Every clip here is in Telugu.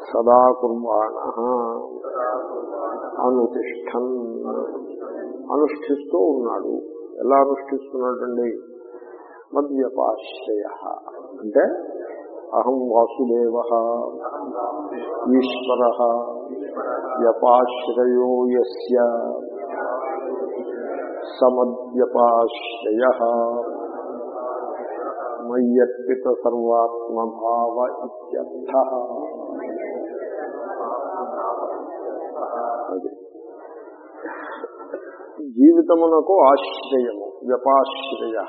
సదా కుర్వాణ అనుతిష్టన్ అనుష్ఠిస్తూ ఉన్నాడు ఎలా అనుష్ఠిస్తున్నాడండి మద్వ్యపాశ్రయ అంటే అహం వాసుదేవ ఈశ్వర వ్యపాశ్రయో యస్య సమద్వ్యపాశ్రయ మయ్యర్పిత సర్వాత్మభావ ఇత్యర్థ అది జీవితమునకు ఆశ్రయము వ్యపాశ్రయ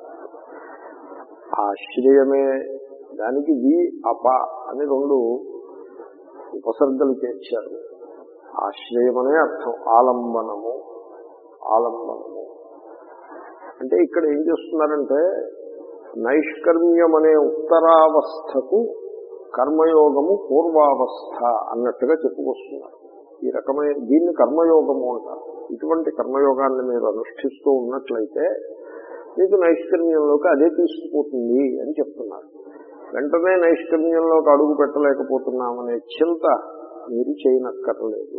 ఆశ్రయమే దానికి వి అప అని రెండు ఉపసర్గలు చేర్చారు ఆశ్రయమనే అర్థం ఆలంబనము ఆలంబనము అంటే ఇక్కడ ఏం చేస్తున్నారంటే నైష్కర్మ్యం అనే ఉత్తరావస్థకు కర్మయోగము పూర్వావస్థ అన్నట్టుగా చెప్పుకొస్తున్నారు ఈ రకమైన దీన్ని కర్మయోగము అంటారు ఇటువంటి కర్మయోగాన్ని మీరు అనుష్ఠిస్తూ ఉన్నట్లయితే మీకు నైష్కర్మ్యంలోకి అదే తీసుకుపోతుంది అని చెప్తున్నారు వెంటనే నైష్కర్మ్యంలోకి అడుగు పెట్టలేకపోతున్నామనే చింత మీరు చేయనక్కర్లేదు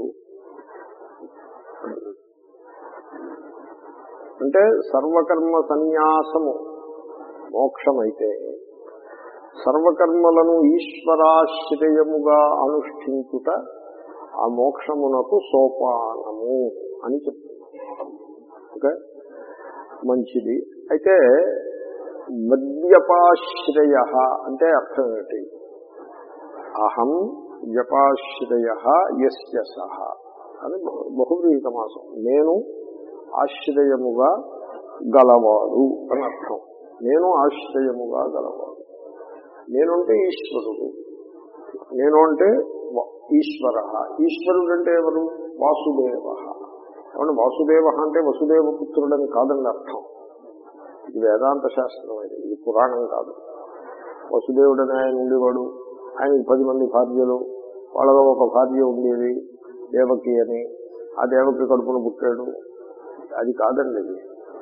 అంటే సర్వకర్మ సన్యాసము మోక్షమైతే సర్వకర్మలను ఈశ్వరాశ్రయముగా అనుష్ఠించుట ఆ మోక్షమునకు సోపానము అని చెప్తున్నారు ఓకే మంచిది అయితే మద్యపాశ్రయ అంటే అర్థం ఏంటి అహం వ్యపాశ్రయ యస్య సహ అని బహువ్రీహి సమాసం నేను ఆశ్రయముగా గలవాడు అని అర్థం నేను ఆశ్రయముగా గలవాడు నేను అంటే ఈశ్వరుడు నేను అంటే ఈశ్వర ఈశ్వరుడు అంటే ఎవరు వాసుదేవ కాబట్టి వాసుదేవ అంటే వసుదేవ పుత్రుడని కాదండి అర్థం ఇది వేదాంత శాస్త్రం ఇది ఇది పురాణం కాదు వసుదేవుడని ఆయన ఉండేవాడు ఆయనకి పది మంది భార్యలు వాళ్ళలో ఒక భార్య ఉండేది దేవకి అని ఆ దేవకి కడుపున పుట్టాడు అది కాదండి ఇది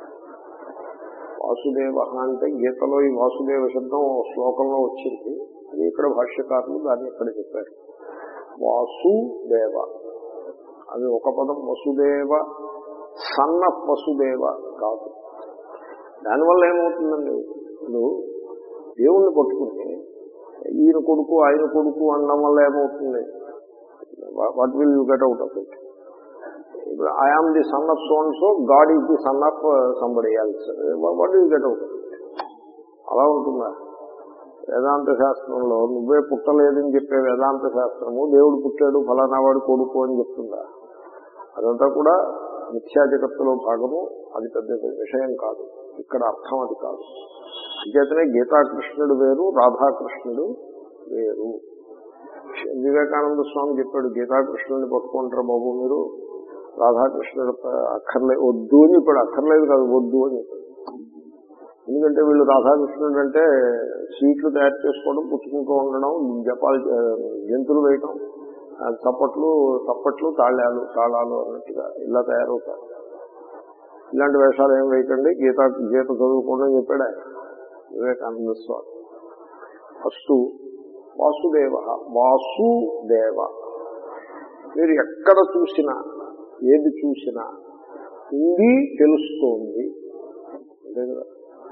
వాసుదేవ అంటే గీతలో ఈ వాసుదేవ శబ్దం శ్లోకంలో వచ్చింది అది ఇక్కడ భాష్యకారులు దాన్ని ఇక్కడ చెప్పారు వాసుదేవ అది ఒక పదం వసుదేవ సన్న వసుదేవ కాదు దానివల్ల ఏమవుతుందండి ఇప్పుడు దేవుణ్ణి పట్టుకుని ఈయన కొడుకు ఆయన కొడుకు అనడం వల్ల ఏమవుతుంది what will you get out of it ఇప్పుడు I am the son of son so God is the son of somebody else what you get out అలా ఉంటుందా వేదాంత శాస్త్రంలో నువ్వే పుట్టలేదని చెప్పే వేదాంత శాస్త్రము దేవుడు పుట్టాడు ఫలానా వాడు కొడుకు అని చెప్తుందా అదంతా కూడా మిథ్యా జగత్తులో భాగము అది పెద్ద విషయం కాదు ఇక్కడ అర్థం అది కాదు అంచేతనే గీతాకృష్ణుడు వేరు రాధాకృష్ణుడు వేరు వివేకానంద స్వామి చెప్పాడు గీతాకృష్ణుడిని పట్టుకుంటారు బాబు మీరు రాధాకృష్ణుడు అక్కర్లే వద్దు అని చెప్పాడు అక్కర్లేదు కాదు వద్దు అని చెప్పాడు ఎందుకంటే వీళ్ళు రాధాకృష్ణుడు అంటే స్వీట్లు తయారు చేసుకోవడం పుచ్చుకుంటూ ఉండడం జపాలు జంతువులు వేయటం చప్పట్లు చప్పట్లు తాళాలు తాళాలు అన్నట్టుగా ఇలా తయారవుతారు ఇలాంటి వేషాలు ఏం వేయకండి గీత గీత చదువుకోండి అని చెప్పాడు ఆయన వివేకానంద స్వామి ఫస్ట్ వాసుదేవ వాసుదేవ మీరు ఎక్కడ చూసినా ఏది చూసినా ఉంది తెలుస్తోంది అంతే కదా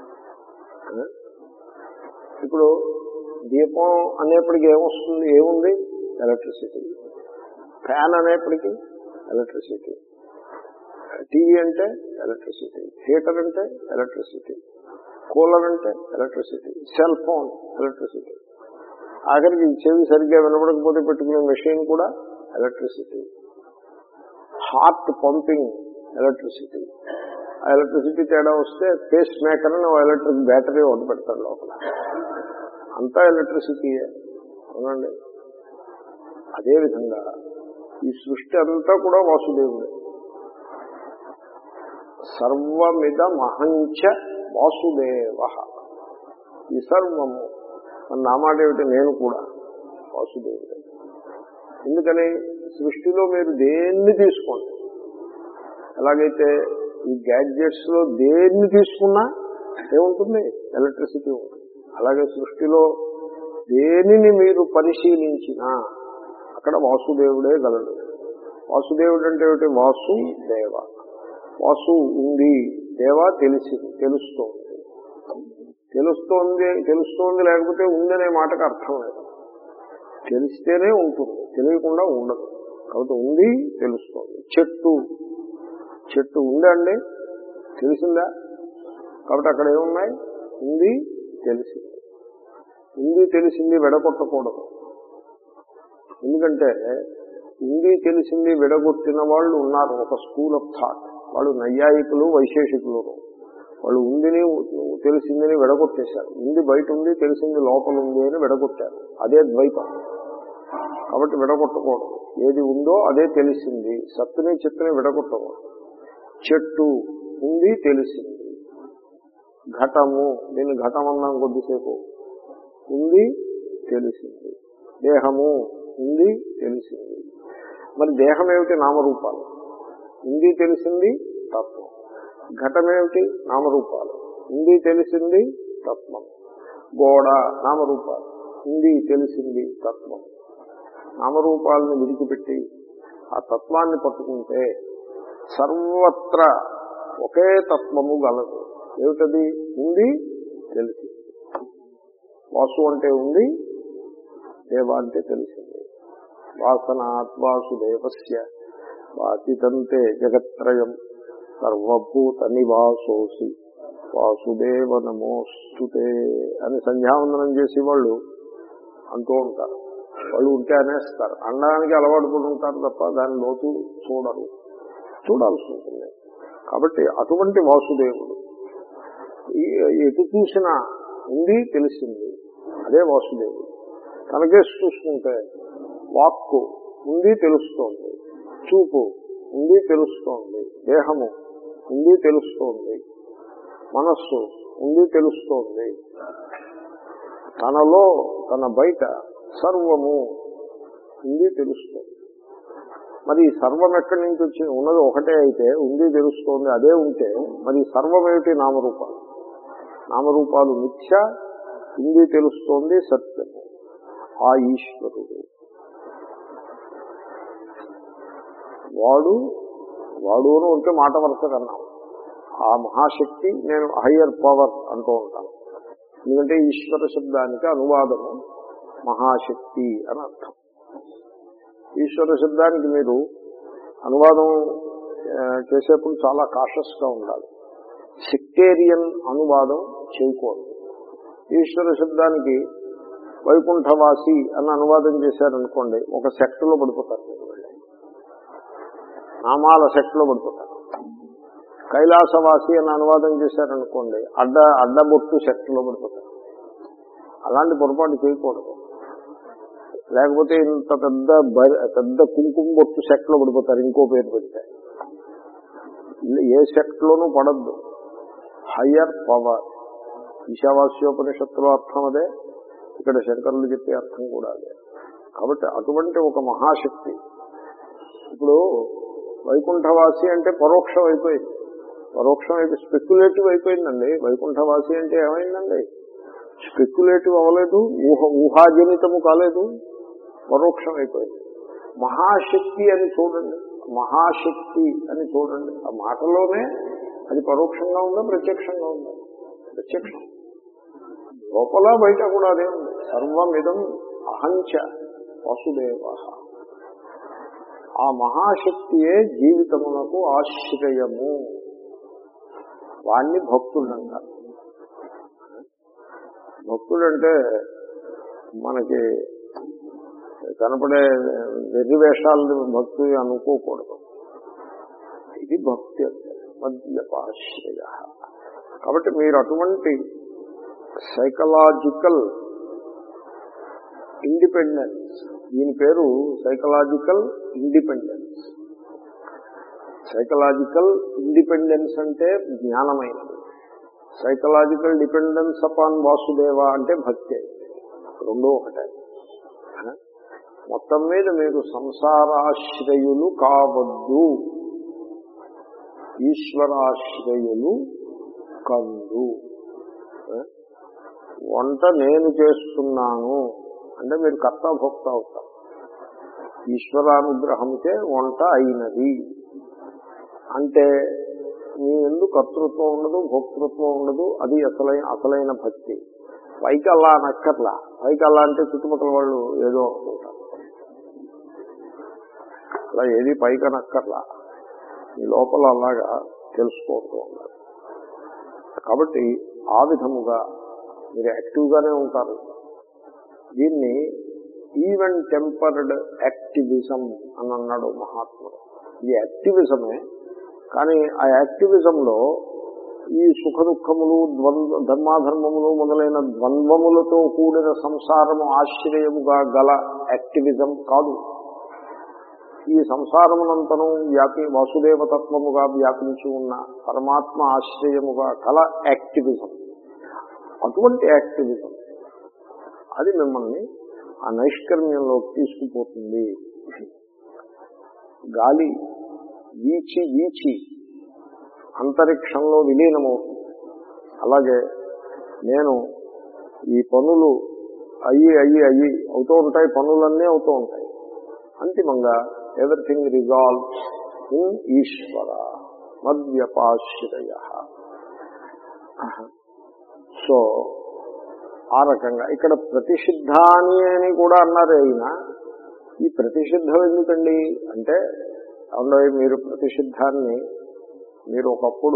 ఇప్పుడు దీపం అనేప్పటికీ ఏమొస్తుంది ఏముంది ఎలక్ట్రిసిటీ ఫ్యాన్ అనేప్పటికీ ఎలక్ట్రిసిటీ టీవీ అంటే ఎలక్ట్రిసిటీ హీటర్ అంటే ఎలక్ట్రిసిటీ కూలర్ అంటే ఎలక్ట్రిసిటీ సెల్ ఫోన్ ఎలక్ట్రిసిటీ ఆఖరికి చెవి సరిగ్గా వినపడకపోతే పెట్టుకునే మెషిన్ కూడా ఎలక్ట్రిసిటీ హార్ట్ పంపింగ్ ఎలక్ట్రిసిటీ ఆ ఎలక్ట్రిసిటీ తేడా వస్తే పేస్ మేకర్ అని ఎలక్ట్రిక్ బ్యాటరీ ఒకటి పెడతాడు లోపల అంతా ఎలక్ట్రిసిటీయే అవునండి అదేవిధంగా ఈ సృష్టి అంతా కూడా వాసుదేవుడే సర్వమిద మహంచ వాసుదేవ ఈ సర్వము నా మాట ఏమిటి నేను కూడా వాసుదేవుడే ఎందుకని సృష్టిలో మీరు దేన్ని తీసుకోండి ఎలాగైతే ఈ గ్యాడ్జెట్స్ లో దేన్ని తీసుకున్నా ఏముంటుంది ఎలక్ట్రిసిటీ ఉంటుంది అలాగే సృష్టిలో దేనిని మీరు పరిశీలించినా అక్కడ వాసుదేవుడే గలడు వాసుదేవుడు అంటే ఏమిటి వాసు దేవ వాసు ఉంది దేవ తెలిసి తెలుస్తోంది తెలుస్తోంది తెలుస్తోంది లేకపోతే ఉందనే మాటకు అర్థం లేదు తెలిస్తేనే ఉంటుంది తెలియకుండా ఉండదు కాబట్టి ఉంది తెలుస్తోంది చెట్టు చెట్టు ఉందండి తెలిసిందా కాబట్టి అక్కడ ఏమున్నాయి ఉంది తెలిసింది ఉంది తెలిసింది విడగొట్టకూడదు ఎందుకంటే ఉంది తెలిసింది విడగొట్టిన వాళ్ళు ఉన్నారు ఒక స్కూల్ ఆఫ్ థాట్ వాళ్ళు నైయాయికులు వైశేషికులు వాళ్ళు ఉందిని తెలిసిందని విడగొట్టేశారు ఉంది బయట ఉంది తెలిసింది లోపల ఉంది అని విడగొట్టారు అదే ద్వైతం కాబట్టి విడగొట్టకూడదు ఏది ఉందో అదే తెలిసింది సత్తుని చిత్తుని విడగొట్టకూడదు చెట్టు ఉంది తెలిసింది ఘటము దీన్ని ఘటం అన్నాం కొద్దిసేపు ఉంది తెలిసింది దేహము ఉంది తెలిసింది మరి దేహం ఏమిటి నామరూపాలు ఉంది తెలిసింది తత్వం ఘటమేమిటి నామరూపాలు ఉంది తెలిసింది తత్వం గోడ నామరూపాలు ఉంది తెలిసింది తత్వం నామరూపాలను విడిచిపెట్టి ఆ తత్వాన్ని పట్టుకుంటే సర్వత్ర ఒకే తత్వము గలదు ఏమిటది ఉంది తెలిసింది వాసు అంటే ఉంది దేవ అంటే తెలిసింది వాసనాత్ వాసుదేవస్య వాచితంతే జగత్రయం సర్వభూత నివాసోసి వాసుదేవ నమోస్తుతే అని సంధ్యావందనం చేసి వాళ్ళు అంటూ ఉంటారు వాళ్ళు ఉంటే అనేస్తారు అనడానికి అలవాటు పడి ఉంటారు తప్ప దాని లోతు చూడరు చూడాల్సి ఉంటుంది కాబట్టి అటువంటి వాసుదేవుడు ఈ- ఎటు చూసినా ఉంది తెలిసింది అదే వాసుదేవుడు తనకేసి చూసుకుంటే వాక్కు ఉంది తెలుస్తోంది చూపు ఉంది తెలుస్తోంది దేహము ఉంది తెలుస్తోంది మనస్సు ఉంది తెలుస్తోంది తనలో తన బయట సర్వము ఉంది తెలుస్తోంది మరి ఈ సర్వం ఎక్కడి నుంచి వచ్చింది ఉన్నది ఒకటే అయితే ఉంది తెలుస్తోంది అదే ఉంటే మరి ఈ సర్వం ఏమిటి నామరూపాలు నామరూపాలు మిథ్య ఉంది తెలుస్తోంది సత్యము ఆ ఈశ్వరుడు వాడు వాడు అని ఉంటే మాట వరుస కన్నా ఆ మహాశక్తి నేను హయ్యర్ పవర్ అంటూ ఉంటాను ఎందుకంటే ఈశ్వర శబ్దానికి అనువాదము మహాశక్తి అని అర్థం ఈశ్వర శబ్దానికి మీరు అనువాదం ఆ, చేసేప్పుడు చాలా కాషస్ గా ఉండాలి సెక్టేరియన్ అనువాదం చేయకూడదు ఈశ్వర శబ్దానికి వైకుంఠవాసి అని అనువాదం చేశారనుకోండి ఒక సెక్టులో పడిపోతారు మీరు వెళ్ళి. నామాల సెక్టులో పడిపోతారు కైలాసవాసి అని అనువాదం చేశారనుకోండి అడ్డ అడ్డబొట్టు సెక్టులో పడిపోతారు అలాంటి పొరపాటు చేయకూడదు లేకపోతే ఇంత పెద్ద బరి- పెద్ద కుంకుమ బొట్టు సెక్ట్లో పడిపోతారు ఇంకో పేరు పెడితే ఏ సెక్ట్లోనూ పడద్దు హయ్యర్ పవర్ ఈశావాస్యోపనిషత్తులో అర్థం అదే ఇక్కడ శంకరులు చెప్పే అర్థం కూడా అదే కాబట్టి అటువంటి ఒక మహాశక్తి ఇప్పుడు వైకుంఠవాసి అంటే పరోక్షం అయిపోయింది పరోక్షం అయితే స్పెక్యులేటివ్ అయిపోయిందండి వైకుంఠవాసి అంటే ఏమైందండి స్పెక్యులేటివ్ అవ్వలేదు ఊహ ఊహాజనితము కాలేదు పరోక్షం అయిపోయింది మహాశక్తి అని చూడండి మహాశక్తి అని చూడండి ఆ మాటలోనే అది పరోక్షంగా ఉందా ప్రత్యక్షంగా ఉందా ప్రత్యక్షం లోపల బయట కూడా అదే ఉంది సర్వమిదం అహంచ వసుదేవ ఆ మహాశక్తియే జీవితమునకు ఆశ్రయము వాణ్ణి భక్తుడు అంటారు భక్తుడంటే మనకి కనపడే వెర్రి వేషాలని భక్తి అనుకోకూడదు ఇది భక్తి అంటే మద్యపాశ్రయ కాబట్టి మీరు అటువంటి సైకలాజికల్ ఇండిపెండెన్స్ దీని పేరు సైకలాజికల్ ఇండిపెండెన్స్ సైకలాజికల్ ఇండిపెండెన్స్ అంటే జ్ఞానమైనది సైకలాజికల్ డిపెండెన్స్ అపాన్ వాసుదేవ అంటే భక్తి రెండో ఒకటే మొత్తం మీద మీరు సంసారాశ్రయులు కావద్దు ఈశ్వరాశ్రయులు కందు వంట నేను చేస్తున్నాను అంటే మీరు కర్త భోక్త అవుతారు ఈశ్వరానుగ్రహంచే వంట అయినది అంటే మీ ఎందు కర్తృత్వం ఉండదు భోక్తృత్వం ఉండదు అది అసలైన అసలైన భక్తి పైకి అలా నక్కర్లా పైకి అలా అంటే చుట్టుపక్కల వాళ్ళు ఏదో అనుకుంటారు అలా ఏది పైకి నక్కర్లా మీ లోపల అలాగా తెలుసుకుంటూ ఉండాలి కాబట్టి ఆ విధముగా మీరు యాక్టివ్గానే ఉంటారు దీన్ని ఈవెన్ టెంపర్డ్ యాక్టివిజం అని అన్నాడు మహాత్ముడు ఇది యాక్టివిజమే కానీ ఆ యాక్టివిజంలో ఈ సుఖ దుఃఖములు ద్వంద్వ ధర్మాధర్మములు మొదలైన ద్వంద్వములతో కూడిన సంసారము ఆశ్రయముగా గల యాక్టివిజం కాదు ఈ సంసారమునంతను వ్యాపి వాసుదేవతత్వముగా వ్యాపించి ఉన్న పరమాత్మ ఆశ్రయముగా కల యాక్టివిజం అటువంటి యాక్టివిజం అది మిమ్మల్ని ఆ నైష్కర్మ్యంలోకి తీసుకుపోతుంది గాలి వీచి వీచి అంతరిక్షంలో విలీనమవుతుంది అలాగే నేను ఈ పనులు అయ్యి అయ్యి అయ్యి అవుతూ ఉంటాయి పనులన్నీ అవుతూ ఉంటాయి అంతిమంగా ఎవ్రీథింగ్ రిజాల్వ్ ఇన్ ఈశ్వర మద్వ్యపాశ్రయ సో ఆ రకంగా ఇక్కడ ప్రతిషిద్ధాని అని కూడా అన్నారు అయినా ఈ ప్రతిషిద్ధం ఎందుకండి అంటే అందులో మీరు ప్రతిషిద్ధాన్ని మీరు ఒకప్పుడు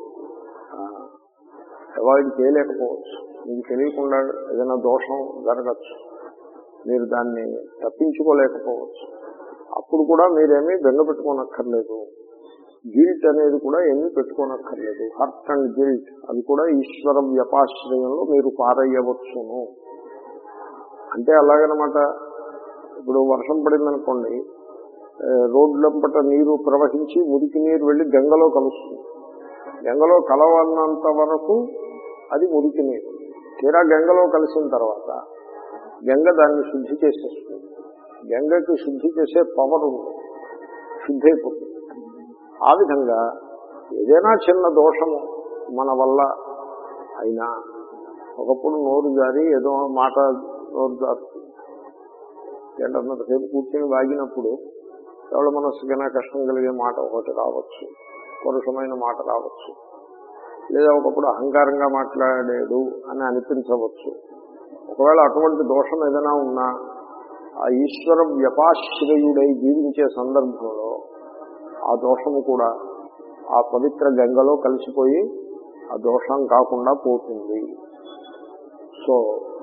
అవాయిడ్ చేయలేకపోవచ్చు మీకు తెలియకుండా ఏదైనా దోషం జరగచ్చు మీరు దాన్ని తప్పించుకోలేకపోవచ్చు అప్పుడు కూడా మీరేమీ బెంగ పెట్టుకోనక్కర్లేదు గిల్ట్ అనేది కూడా ఏమీ పెట్టుకోనక్కర్లేదు హర్ట్ అండ్ గిల్ట్ అది కూడా ఈశ్వర వ్యపాశ్రయంలో మీరు పారయ్యవచ్చును అంటే అలాగనమాట ఇప్పుడు వర్షం పడిందనుకోండి రోడ్లంపట నీరు ప్రవహించి మురికి నీరు వెళ్ళి గంగలో కలుస్తుంది గంగలో కలవన్నంత వరకు అది మురికి నీరు తీరా గంగలో కలిసిన తర్వాత గంగ దాన్ని శుద్ధి చేసేస్తుంది గంగకి శుద్ధి చేసే పవర్ ఉంది శుద్ధి అయిపోతుంది ఆ విధంగా ఏదైనా చిన్న దోషము మన వల్ల అయినా ఒకప్పుడు నోరు జారి ఏదో మాట నోరు జారుతుంది గంటన్నరసేపు కూర్చొని వాగినప్పుడు ఎవరి మనస్సుకైనా కష్టం కలిగే మాట ఒకటి రావచ్చు పరుషమైన మాట రావచ్చు లేదా ఒకప్పుడు అహంకారంగా మాట్లాడాడు అని అనిపించవచ్చు ఒకవేళ అటువంటి దోషం ఏదైనా ఉన్నా ఆ ఈశ్వర వ్యపాశ్రయుడై జీవించే సందర్భంలో ఆ దోషము కూడా ఆ పవిత్ర గంగలో కలిసిపోయి ఆ దోషం కాకుండా పోతుంది సో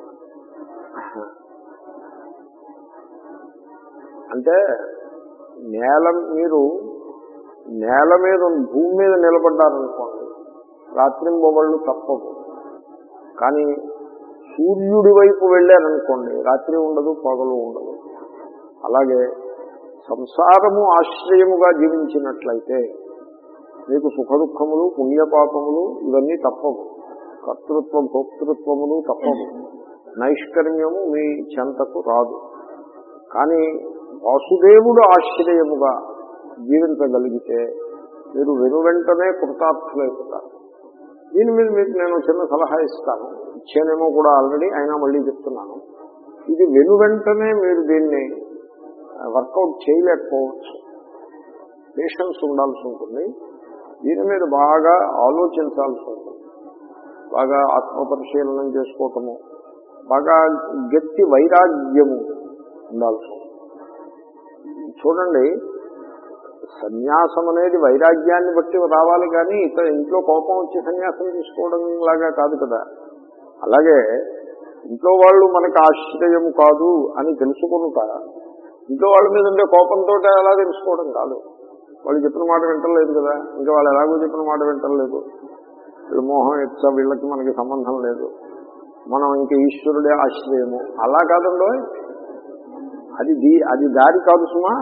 అంటే నేల మీరు నేల మీద భూమి మీద నిలబడ్డారనుకోండి రాత్రింబొబళ్ళు తప్పదు కానీ సూర్యుడి వైపు వెళ్ళారనుకోండి రాత్రి ఉండదు పగలు ఉండదు అలాగే సంసారము ఆశ్రయముగా జీవించినట్లయితే మీకు సుఖ దుఃఖములు పుణ్యపాపములు ఇవన్నీ తప్పవు కర్తృత్వ భోక్తృత్వములు తప్పవు నైష్కర్మ్యము మీ చెంతకు రాదు కానీ వాసుదేవుడు ఆశ్రయముగా జీవించగలిగితే మీరు వెను వెంటనే కృతార్థులైపోతారు దీని మీద మీకు నేను చిన్న సలహా ఇస్తాను ఇచ్చానేమో కూడా ఆల్రెడీ అయినా మళ్ళీ చెప్తున్నాను ఇది వెను వెంటనే మీరు దీన్ని వర్కౌట్ చేయలేకపోవచ్చు పేషెన్స్ ఉండాల్సి ఉంటుంది దీని మీద బాగా ఆలోచించాల్సి ఉంటుంది బాగా ఆత్మపరిశీలనం చేసుకోవటము బాగా గట్టి వైరాగ్యము ఉండాల్సి ఉంటుంది చూడండి సన్యాసం అనేది వైరాగ్యాన్ని బట్టి రావాలి కానీ ఇతర ఇంట్లో కోపం వచ్చి సన్యాసం తీసుకోవడం లాగా కాదు కదా అలాగే ఇంట్లో వాళ్ళు మనకు ఆశ్రయము కాదు అని తెలుసుకునుట ఇంట్లో వాళ్ళ మీద ఉండే కోపంతో అలా తెలుసుకోవడం కాదు వాళ్ళు చెప్పిన మాట వింటలేదు కదా ఇంకా వాళ్ళు ఎలాగో చెప్పిన మాట వింటలేదు వీళ్ళు మోహం ఎచ్చ వీళ్ళకి మనకి సంబంధం లేదు మనం ఇంకా ఈశ్వరుడే ఆశ్రయము అలా కాదండో అది దీ అది దారి కాదు సుమా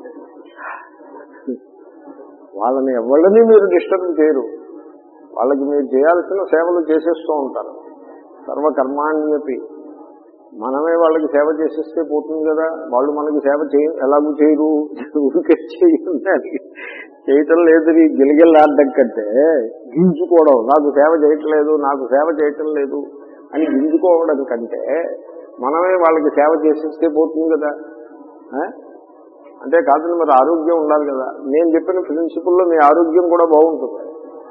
వాళ్ళని ఎవరిని మీరు డిస్టర్బ్ చేయరు వాళ్ళకి మీరు చేయాల్సిన సేవలు చేసేస్తూ ఉంటారు సర్వకర్మాణ్యపి మనమే వాళ్ళకి సేవ చేసేస్తే పోతుంది కదా వాళ్ళు మనకి సేవ చేయ ఎలాగూ చేయరు ఊరికే చేయాలి చేయటం లేదు గిలగిల్లాడడం కంటే గింజుకోవడం నాకు సేవ చేయట్లేదు నాకు సేవ చేయటం లేదు అని గింజుకోవడం కంటే మనమే వాళ్ళకి సేవ చేసేస్తే పోతుంది కదా అంటే కాదని మరి ఆరోగ్యం ఉండాలి కదా నేను చెప్పిన ప్రిన్సిపుల్లో మీ ఆరోగ్యం కూడా బాగుంటుంది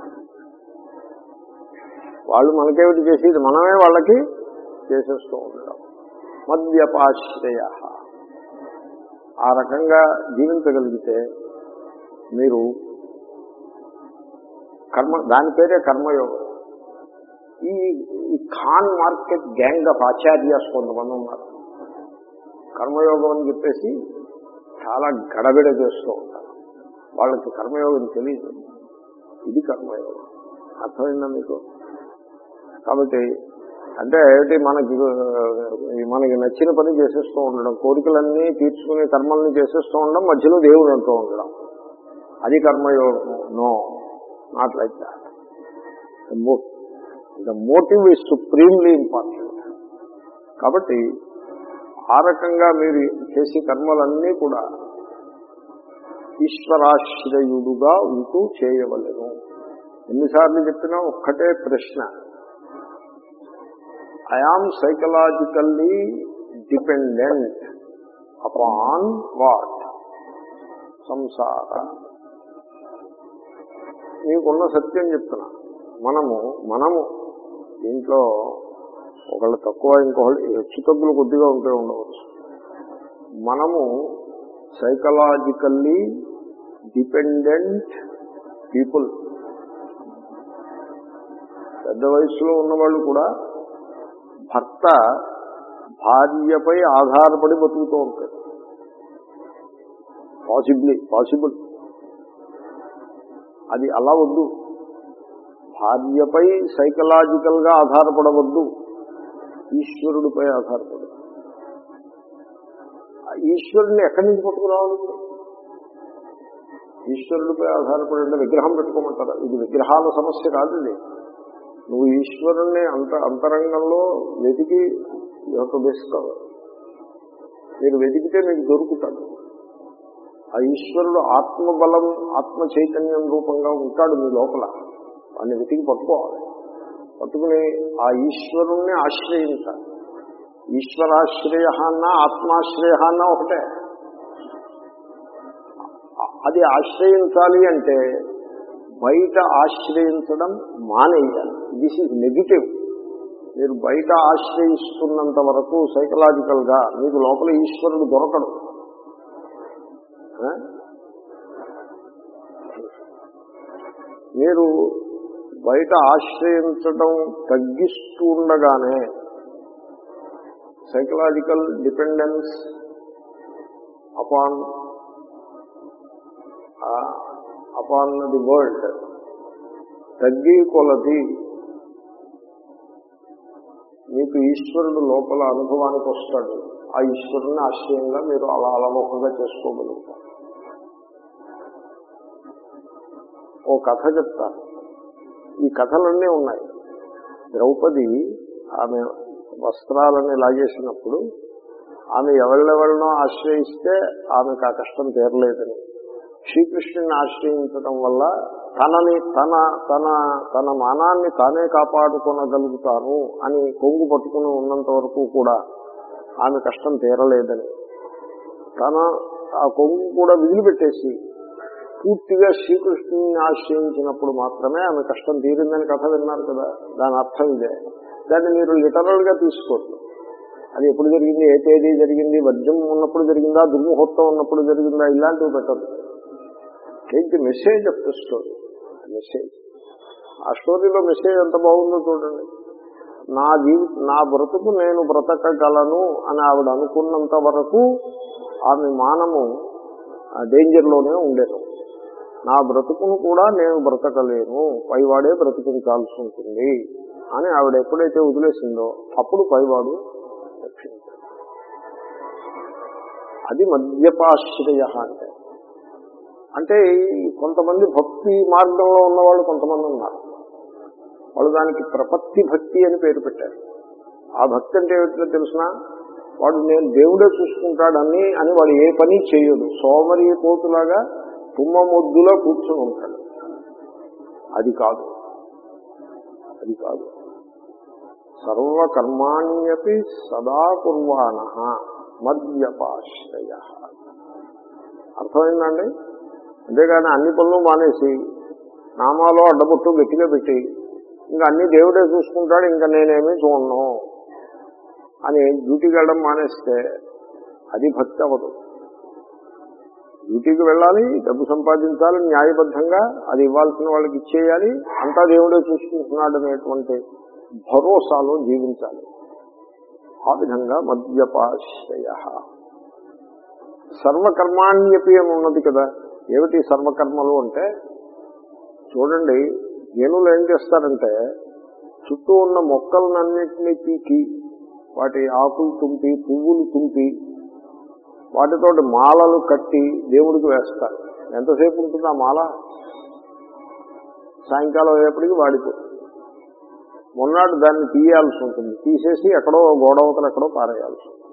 వాళ్ళు మనకేమిటి చేసేది మనమే వాళ్ళకి చేసేస్తూ ఉండడం మద్యపాశ్రయ ఆ రకంగా జీవించగలిగితే మీరు కర్మ దాని పేరే కర్మయోగం ఈ ఈ Khan Market gang of acharyas కొంతమంది ఉన్నారు కర్మయోగం అని చెప్పేసి చాలా గడబిడ చేస్తూ ఉంటారు వాళ్ళకి కర్మయోగం తెలియదు ఇది కర్మయోగం అర్థమైందా మీకు కాబట్టి అంటే ఏమిటి మనకి ఆ, మనకి నచ్చిన పని చేసేస్తూ ఉండడం కోరికలన్నీ తీర్చుకునే కర్మల్ని చేసేస్తూ ఉండడం మధ్యలో దేవుడు అంటూ ఉండడం అది కర్మయోగం no not like that the motive is supremely important కాబట్టి ఆ రకంగా మీరు చేసే కర్మలన్నీ కూడా ఈశ్వరాశ్రయుడుగా ఉంటూ చేయవలను ఎన్నిసార్లు చెప్పినా ఒక్కటే ప్రశ్న I am psychologically dependent upon what samsara మీకున్న సత్యం చెప్తున్నా మనము మనము దీంట్లో ఒకళ్ళు తక్కువ ఇంకొకళ్ళు హెచ్చు తగ్గులు కొద్దిగా ఉంటే ఉండవచ్చు మనము సైకలాజికల్లీ డిపెండెంట్ పీపుల్ పెద్ద వయసులో ఉన్నవాళ్ళు కూడా భర్త భార్యపై ఆధారపడి బతుకుతూ ఉంటాడు పాసిబ్లీ పాసిబుల్ అది అలా వద్దు భార్యపై సైకలాజికల్ గా ఆధారపడవద్దు ఈశ్వరుడిపై ఆధారపడు ఆ ఈశ్వరుడిని ఎక్కడి నుంచి పట్టుకురావాలి ఈశ్వరుడిపై ఆధారపడే విగ్రహం పెట్టుకోమంటారా ఇది విగ్రహాల సమస్య కాదు ఇది నువ్వు ఈశ్వరుణ్ణి అంత అంతరంగంలో వెతికి యొక్క వేసుకోవాలి మీరు వెతికితే మీకు దొరుకుతాడు ఆ ఈశ్వరుడు ఆత్మబలం ఆత్మ చైతన్యం రూపంగా ఉంటాడు మీ లోపల వాడిని వెతికి పట్టుకోవాలి పట్టుకుని ఆ ఈశ్వరుణ్ణి ఆశ్రయించాలి ఈశ్వరాశ్రయ అన్న ఆత్మాశ్రయ అన్న ఒకటే అది ఆశ్రయించాలి అంటే బయట ఆశ్రయించడం మానేయాలి దిస్ ఈజ్ నెగిటివ్ మీరు బయట ఆశ్రయిస్తున్నంత వరకు సైకలాజికల్ గా మీకు లోపల ఈశ్వరుడు దొరకడు ఆ? మీరు బయట ఆశ్రయించడం తగ్గిస్తూ ఉండగానే psychological dependence upon upon the world తగ్గి కొలది మీకు ఈశ్వరుడు లోపల అనుభవానికి వస్తాడు ఆ ఈశ్వరుని ఆశ్రయంగా మీరు అలా అలవోకగా చేసుకోగలుగుతారు ఓ కథ చెప్తాను ఈ కథలన్నీ ఉన్నాయి ద్రౌపది ఆమె వస్త్రాలని లాగేసినప్పుడు ఆమె ఎవళ్ళెవళ్ళనో ఆశ్రయిస్తే ఆమెకు ఆ కష్టం తీరలేదని శ్రీకృష్ణుని ఆశ్రయించడం వల్ల తనని తన తన తన మానాన్ని తానే కాపాడుకోనగలుగుతాను అని కొంగు పట్టుకుని ఉన్నంత వరకు కూడా ఆమె కష్టం తీరలేదని తన ఆ కొంగు కూడా విదిలిపెట్టేసి పూర్తిగా శ్రీకృష్ణుని ఆశ్రయించినప్పుడు మాత్రమే ఆమె కష్టం తీరిందని కథ విన్నారు కదా దాని అర్థం ఇదే దాన్ని మీరు లిటరల్ గా తీసుకోవద్దు అది ఎప్పుడు జరిగింది ఏ తేదీ జరిగింది వజ్రం ఉన్నప్పుడు జరిగిందా దుర్ముహూర్తం ఉన్నప్పుడు జరిగిందా ఇలాంటివి పెట్టదు take the message of the story message ఆ స్టోరీలో మెసేజ్ ఎంత బాగుందో చూడండి నా జీవి నా బ్రతుకు నేను బ్రతకగలను అని ఆవిడ అనుకున్నంత వరకు ఆమె మానము డేంజర్లోనే ఉండేను నా బ్రతుకును కూడా నేను బ్రతకలేను పైవాడే బ్రతికించాల్సి ఉంటుంది అని ఆవిడ ఎప్పుడైతే వదిలేసిందో అప్పుడు పైవాడు రక్షించాడు అది మద్యపాశ్రయ అంటే అంటే ఈ కొంతమంది భక్తి మార్గంలో ఉన్నవాళ్ళు కొంతమంది ఉన్నారు వాళ్ళు దానికి ప్రపత్తి భక్తి అని పేరు పెట్టారు ఆ భక్తి అంటే ఏమిటో తెలిసిన వాడు నేను దేవుడే చూసుకుంటాడని అని వాడు ఏ పని చేయడు సోమరి పోతులాగా తుమ్మ మొద్దులో కూర్చొని ఉంటాడు అది కాదు అది కాదు సర్వకర్మాణ్యపి సదా కుర్వాణ మద్యపాశ్రయ అర్థమైందండి అంతేగాని అన్ని పనులు మానేసి నామాలో అడ్డబొట్టు గట్టిగా పెట్టి ఇంకా అన్ని దేవుడే చూసుకుంటాడు ఇంకా నేనేమీ చూడను అని డ్యూటీకి వెళ్ళడం మానేస్తే అది భక్తి అవ్వదు డ్యూటీకి వెళ్ళాలి డబ్బు సంపాదించాలి న్యాయబద్ధంగా అది ఇవ్వాల్సిన వాళ్ళకి ఇచ్చేయాలి అంతా దేవుడే చూసుకుంటున్నాడు అనేటువంటి భరోసాలో జీవించాలి ఆ విధంగా మద్యపాశ్రయ సర్వకర్మాణ్యపి అని ఉన్నది కదా ఏమిటి సర్వకర్మలు అంటే చూడండి జనులు ఏం చేస్తారంటే చుట్టూ ఉన్న మొక్కలన్నింటినీ పీకి వాటి ఆకులు తుంపి పువ్వులు తుంపి వాటితోటి మాలలు కట్టి దేవుడికి వేస్తారు ఎంతసేపు ఉంటుంది ఆ మాల సాయంకాలం అయ్యేప్పటికి వాడిపోతుంది మొన్నాడు దాన్ని తీయాల్సి ఉంటుంది తీసేసి ఎక్కడో గోడవతలు ఎక్కడో పారేయాల్సి ఉంటుంది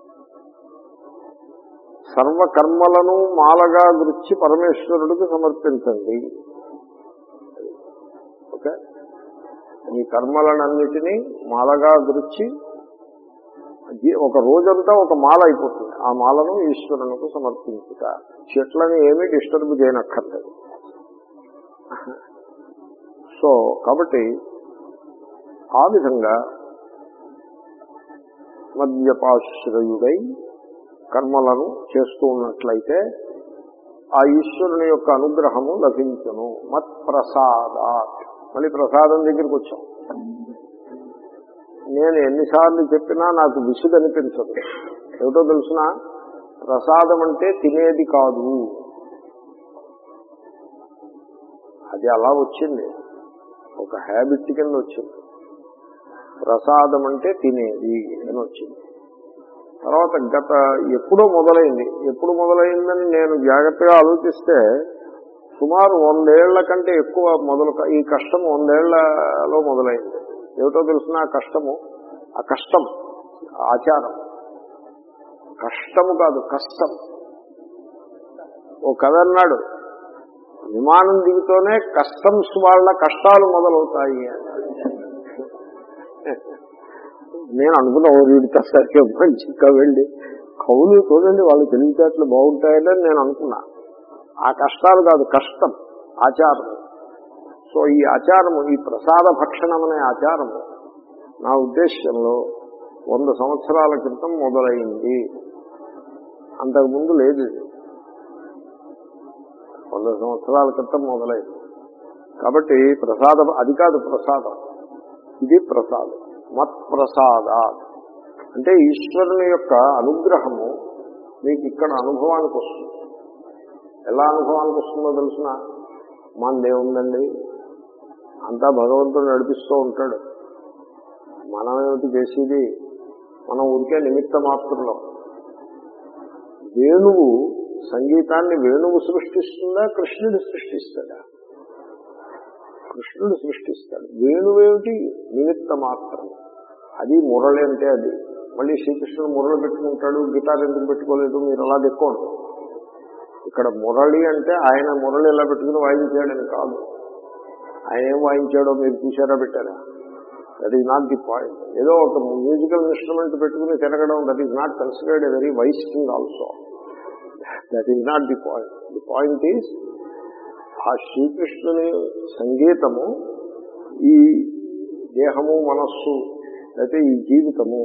సర్వకర్మలను మాలగా గురించి పరమేశ్వరుడికి సమర్పించండి ఓకే ఈ కర్మలనన్నిటినీ మాలగా గురించి ఒక రోజంతా ఒక మాల అయిపోతుంది ఆ మాలను ఈశ్వరునికి సమర్పించుట చెట్లని ఏమీ డిస్టర్బ్ చేయనక్కర్లేదు సో కాబట్టి ఆ విధంగా మద్యపాశ్రయుడై కర్మలను చేస్తూ ఉన్నట్లయితే ఆ ఈశ్వరుని యొక్క అనుగ్రహము లభించను మత్ ప్రసాదాత్ మళ్ళీ ప్రసాదం దగ్గరికి వచ్చాం నేను ఎన్నిసార్లు చెప్పినా నాకు విసుగు అనిపించదు ఏమిటో తెలుసిన ప్రసాదం అంటే తినేది కాదు అది అలా వచ్చింది ఒక హ్యాబిట్ కింద వచ్చింది ప్రసాదం అంటే తినేది అని వచ్చింది తర్వాత గత ఎప్పుడో మొదలైంది ఎప్పుడు మొదలైందని నేను జాగ్రత్తగా ఆలోచిస్తే సుమారు వందేళ్ల కంటే ఎక్కువ మొదలు ఈ కష్టం వందేళ్లలో మొదలైంది ఏమిటో తెలిసిన ఆ కష్టము ఆ కష్టం ఆచారం కష్టము కాదు కష్టం ఓ కథ అన్నాడు విమానం దిగుతూనే కస్టమ్స్ వాళ్ళ కష్టాలు మొదలవుతాయి అన్నాడు నేను అనుకున్నా ఓ వీడితో సరిగ్గా మంచిగా వెళ్ళి కవులు చూడండి వాళ్ళు తెలివితేటలు బాగుంటాయని నేను అనుకున్నా ఆ కష్టాలు కాదు కష్టం ఆచారం సో ఈ ఆచారము ఈ ప్రసాద భక్షణం అనే ఆచారము నా ఉద్దేశ్యంలో వంద సంవత్సరాల క్రితం మొదలైంది అంతకుముందు లేదు ఇది వంద సంవత్సరాల క్రితం మొదలైంది కాబట్టి ప్రసాదం అది కాదు ప్రసాదం ఇది ప్రసాదం మత్ ప్రసాద అంటే ఈశ్వరుని యొక్క అనుగ్రహము మీకు ఇక్కడ అనుభవానికి వస్తుంది ఎలా అనుభవానికి వస్తుందో తెలిసిన మనదేముందండి అంతా భగవంతుడు నడిపిస్తూ ఉంటాడు మనమేమిటి చేసేది మనం ఊరికే నిమిత్త మాత్రంలో వేణువు సంగీతాన్ని వేణువు సృష్టిస్తుందా కృష్ణుడు సృష్టిస్తాడా కృష్ణుడు సృష్టిస్తాడు వేణువేమిటి నిమిత్త మాత్రం అది మురళి అంటే అది మళ్ళీ శ్రీకృష్ణుడు మురళి పెట్టుకుంటాడు గిటార్ ఎందుకు పెట్టుకోలేదు మీరు అలా దిక్కూడదు ఇక్కడ మురళి అంటే ఆయన మురళి ఎలా పెట్టుకుని వాయించాడని కాదు ఆయన ఏం వాయించాడో మీరు చూసారా పెట్టారా that is not the point ఏదో ఒక మ్యూజికల్ ఇన్స్ట్రుమెంట్ పెట్టుకుని తిరగడం that is not considered a very wise thing also that is not the point the point is ఆ శ్రీకృష్ణుని సంగీతము ఈ దేహము మనస్సు అయితే ఈ జీవితము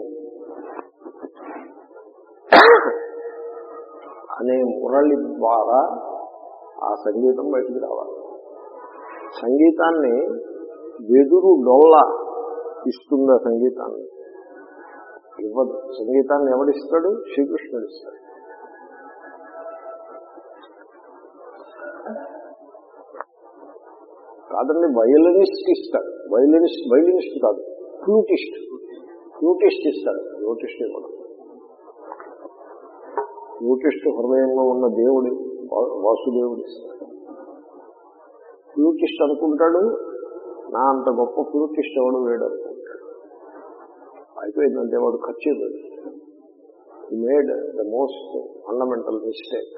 అనే మురళి ద్వారా ఆ సంగీతం బయటికి రావాలి సంగీతాన్ని వెదురు డొల్ల ఇస్తుంది సంగీతాన్ని ఇవ్వదు సంగీతాన్ని ఎవడిస్తాడు శ్రీకృష్ణుడు ఇస్తాడు కాదండి వయలినిస్ట్ ఇస్తాడు వయలినిస్ట్ వయలినిస్ట్ కాదు ఫ్లూటిస్ట్ ఫ్లూటిస్ట్ ఇస్తాడు ఫ్లూటిస్ట్ ఇవ్వడం ఫ్లూటిస్ట్ హృదయంలో ఉన్న దేవుడి వాసుదేవుడు ఇస్తాడు ఫ్లూటిస్ట్ అనుకుంటాడు నా అంత గొప్ప ఫ్లూటిస్ట్ ఎవడు వేడు అనుకుంటాడు అయిపోయిందంటే వాడు ఖర్చు ఈ made the most fundamental mistake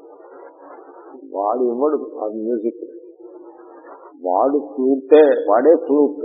వాడు ఇవ్వడు ఆ మ్యూజిక్ వాడు ఫ్లూటే వాడే ఫ్లూట్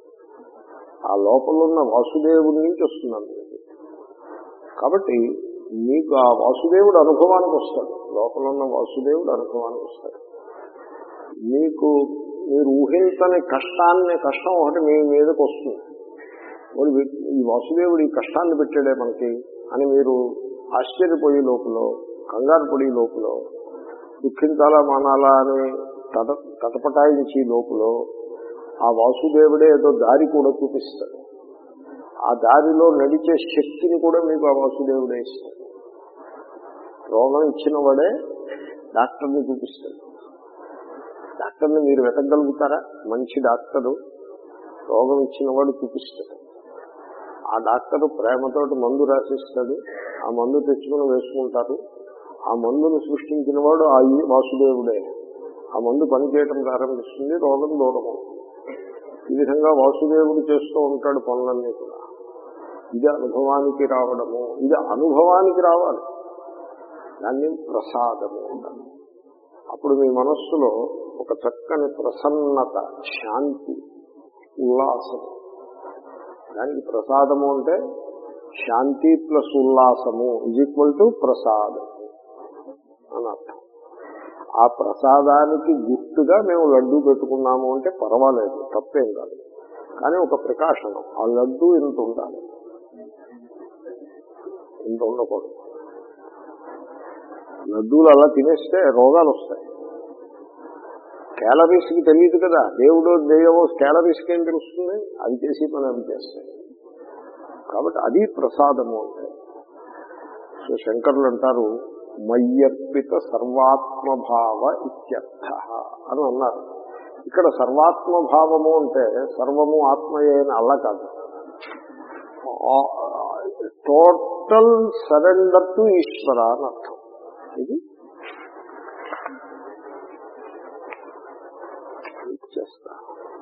ఆ లోపల ఉన్న వాసుదేవుడి నుంచి వస్తుంది మ్యూజిక్ కాబట్టి మీకు ఆ వాసుదేవుడు అనుభవానికి వస్తాడు లోపల ఉన్న వాసుదేవుడు అనుభవానికి వస్తాడు మీకు మీరు ఊహించని కష్టాన్ని కష్టం ఒకటి మీ మీదకి వస్తుంది మరి వీ- ఈ వాసుదేవుడు ఈ కష్టాన్ని పెట్టాడే మనకి అని మీరు ఆశ్చర్యపోయే లోపల కంగారు పడే లోపల దుఃఖించాలా మానాలా అని తట తటపటాయించి లోపల ఆ వాసుదేవుడే ఏదో దారి కూడా చూపిస్తాడు ఆ దారిలో నడిచే శక్తిని కూడా మీకు ఆ వాసుదేవుడే ఇస్తాడు రోగం ఇచ్చిన వాడే డాక్టర్ని చూపిస్తాడు డాక్టర్ని మీరు వెతకగలుగుతారా మంచి డాక్టరు రోగం ఇచ్చిన వాడు చూపిస్తాడు ఆ డాక్టరు ప్రేమతోటి మందు రాసిస్తాడు ఆ మందు తెచ్చుకుని వేసుకుంటారు ఆ మందును సృష్టించిన వాడు ఆ ఈ వాసుదేవుడే ఆ మందు పనిచేయటం ప్రారంభిస్తుంది రోగం దూరం అవుతుంది. ఈ విధంగా వాసుదేవుడు చేస్తూ ఉంటాడు పనులన్నీ కూడా ఇది అనుభవానికి రావడము ఇది అనుభవానికి రావాలి దాన్ని ప్రసాదము అంటారు అప్పుడు మీ మనస్సులో ఒక చక్కని ప్రసన్నత శాంతి ఉల్లాసం దానికి ప్రసాదము అంటే శాంతి ప్లస్ ఉల్లాసము ఇజ్ ఈక్వల్ టు ప్రసాదము అని అర్థం ఆ ప్రసాదానికి గుర్తుగా మేము లడ్డు పెట్టుకున్నాము అంటే పర్వాలేదు తప్పేం కాదు కానీ ఒక ప్రికాషన్ ఆ లడ్డు ఇంత ఉండాలి ఇంత ఉండకూడదు లడ్డూలు అలా తినేస్తే రోగాలు వస్తాయి క్యాలరీస్ కి తెలియదు కదా దేవుడు దేవో క్యాలరీస్ కి ఏం తెలుస్తుంది అది చేసి మనం అవి చేస్తాయి కాబట్టి అది ప్రసాదము అంటే సో శంకరులు అంటారు మయ్యర్పిత సర్వాత్మభావ ఇత్యర్థ అని అన్నారు ఇక్కడ సర్వాత్మభావము అంటే సర్వము ఆత్మయే అని అలా కాదు టోటల్ సరెండర్ టు ఈశ్వర అని అర్థం ఇది చేస్తా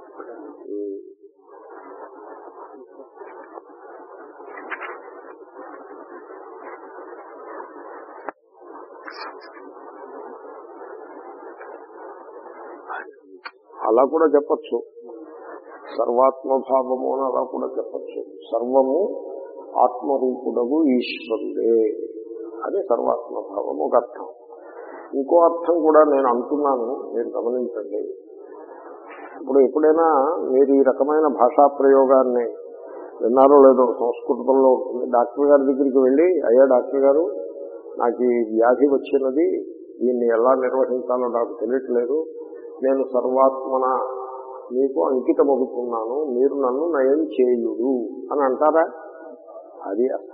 అలా కూడా చెప్పచ్చు సర్వాత్మభావము అని అలా కూడా చెప్పచ్చు సర్వము ఆత్మరూపుడగు ఈశ్వరుడే అని సర్వాత్మభావము ఒక అర్థం ఇంకో అర్థం కూడా నేను అంటున్నాను మీరు గమనించండి ఇప్పుడు ఎప్పుడైనా మీరు ఈ రకమైన భాషా ప్రయోగాన్ని విన్నారో లేదో సంస్కృతంలో ఉంటుంది డాక్టర్ గారి దగ్గరికి వెళ్ళి అయ్యా డాక్టర్ గారు నాకు ఈ వ్యాధి వచ్చినది దీన్ని ఎలా నిర్వహించాలో నాకు తెలియట్లేదు నేను సర్వాత్మన మీకు అంకితమవుతున్నాను మీరు నన్ను నయం చేయుడు అని అంటారా అది అర్థం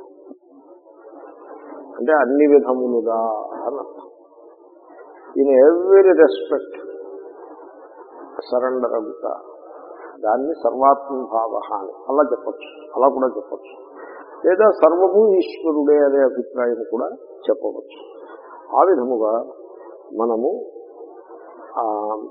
అంటే అన్ని విధములుగా అని అర్థం ఇన్ ఎవ్రీ రెస్పెక్ట్ సరెండర్ అవుతా దాన్ని సర్వాత్మభావ అని అలా చెప్పచ్చు అలా కూడా చెప్పచ్చు లేదా సర్వము ఈశ్వరుడే అనే అభిప్రాయం కూడా చెప్పవచ్చు ఆ విధముగా మనము ఆ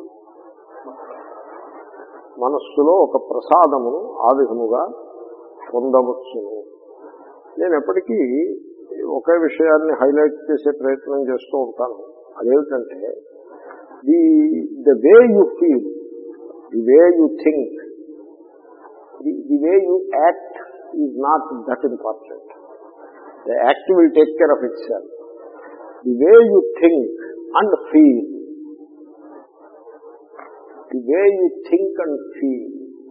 మనస్సులో ఒక ప్రసాదమును ఆ విధముగా పొందవచ్చును నేను ఎప్పటికీ ఒకే విషయాన్ని హైలైట్ చేసే ప్రయత్నం చేస్తూ ఉంటాను అదేమిటంటే the the way you feel the way you think the way you act is not that important the act will take care of itself the way you think and feel the way you think and feel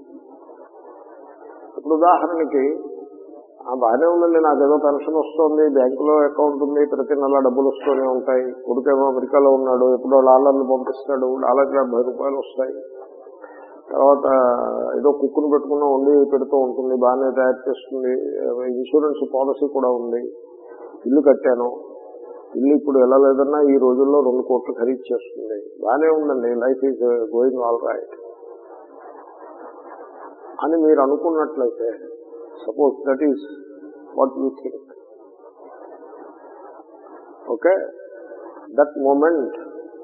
ఇప్పుడు ఉదాహరణకి ఆ బాగానే ఉందండి నాకేదో పెన్షన్ వస్తుంది బ్యాంకులో అకౌంట్ ఉంది ప్రతి నెల డబ్బులు వస్తూనే ఉంటాయి కొడుకేమో అమెరికాలో ఉన్నాడు ఎప్పుడో డాలర్లు పంపిస్తాడు డాలర్కి డెబ్బై రూపాయలు వస్తాయి తర్వాత ఏదో కుక్కును పెట్టుకున్న ఉండి పెడుతూ ఉంటుంది బాగానే తయారు చేస్తుంది ఇన్సూరెన్స్ పాలసీ కూడా ఉంది ఇల్లు కట్టాను ఇల్లు ఇప్పుడు వెళ్ళలేదన్నా ఈ రోజుల్లో రెండు కోట్లు ఖరీదు చేస్తుంది బాగానే ఉందండి life is going all right అని మీరు అనుకున్నట్లయితే suppose that is what you think okay that moment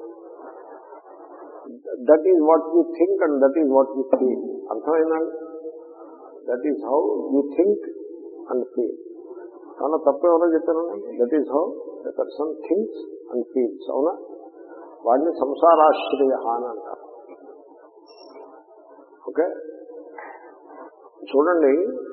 that is what you think and that is what you feel అర్థమైనా that is how you think and feel చాలా తప్పు ఎవరో చెప్పాను that is how the person thinks and feels అవునా వాడిని సంసారాశ్రయ అని అంటారు ఓకే చూడండి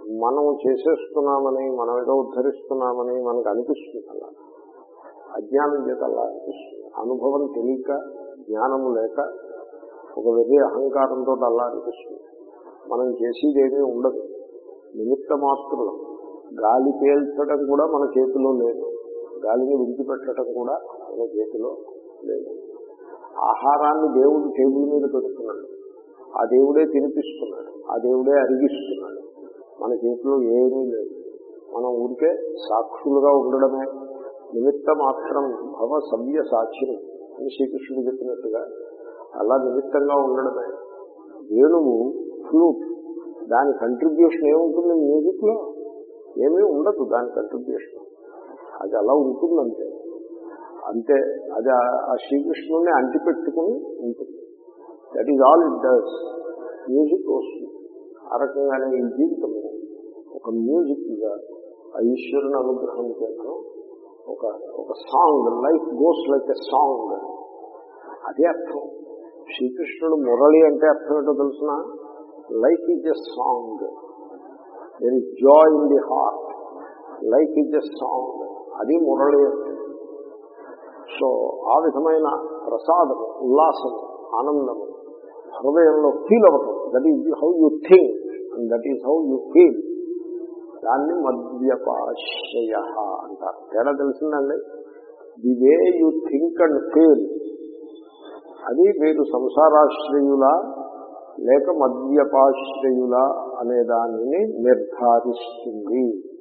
మనం చేసేస్తున్నామని మనం ఏదో ఉద్ధరిస్తున్నామని మనకు అనిపిస్తుంది అలా అజ్ఞానం చేత అలా అనిపిస్తుంది అనుభవం తెలియక జ్ఞానము లేక ఒక వెర్రి అహంకారంతో అలా అనిపిస్తుంది మనం చేసేదేమీ ఉండదు నిమిత్త మాత్రులు గాలి పేల్చడం కూడా మన చేతిలో లేదు గాలిని విడిచిపెట్టడం కూడా మన చేతిలో లేదు ఆహారాన్ని దేవుడు టేబుల్ మీద పెడుతున్నాడు ఆ దేవుడే తినిపిస్తున్నాడు ఆ దేవుడే అరిగిస్తున్నాడు మన చేతిలో ఏమీ లేదు మనం ఊరికే సాక్షులుగా ఉండడమే నిమిత్త మాత్రం భవ సవ్య సాక్షిని అని శ్రీకృష్ణుడు చెప్పినట్టుగా అలా నిమిత్తంగా ఉండడమే వేణువు ఫ్లూట్ దాని కంట్రిబ్యూషన్ ఏముంటుంది మ్యూజిక్ లో ఏమీ ఉండదు దాని కంట్రిబ్యూషన్ అది అలా ఉంటుందంటే అంతే అది ఆ- ఆ శ్రీకృష్ణుడిని అంటిపెట్టుకుని ఉంటుంది that is all it does music వస్తుంది ఆ రకంగానే ఈ జీవితము ఒక మ్యూజిక్ గా ఆ ఈశ్వరుని అనుగ్రహం చేతను ఒక ఒక song life goes like a song అదే అర్థం శ్రీకృష్ణుడు మురళి అంటే అర్థం ఏంటో తెలుసిన life is a song there is joy in the heart life is a song అది మురళి అంటే సో ఆ విధమైన ప్రసాదము ఉల్లాసము ఆనందము హృదయంలో ఫీల్ అవ్వటం that is how you think and that is how you feel దాన్ని మద్యపాశ్రయ అంటారు తేడా తెలిసిందండి the way you think and feel అది మీరు సంసారాశ్రయులా లేక మద్యపాశ్రయులా అనే దానిని నిర్ధారిస్తుంది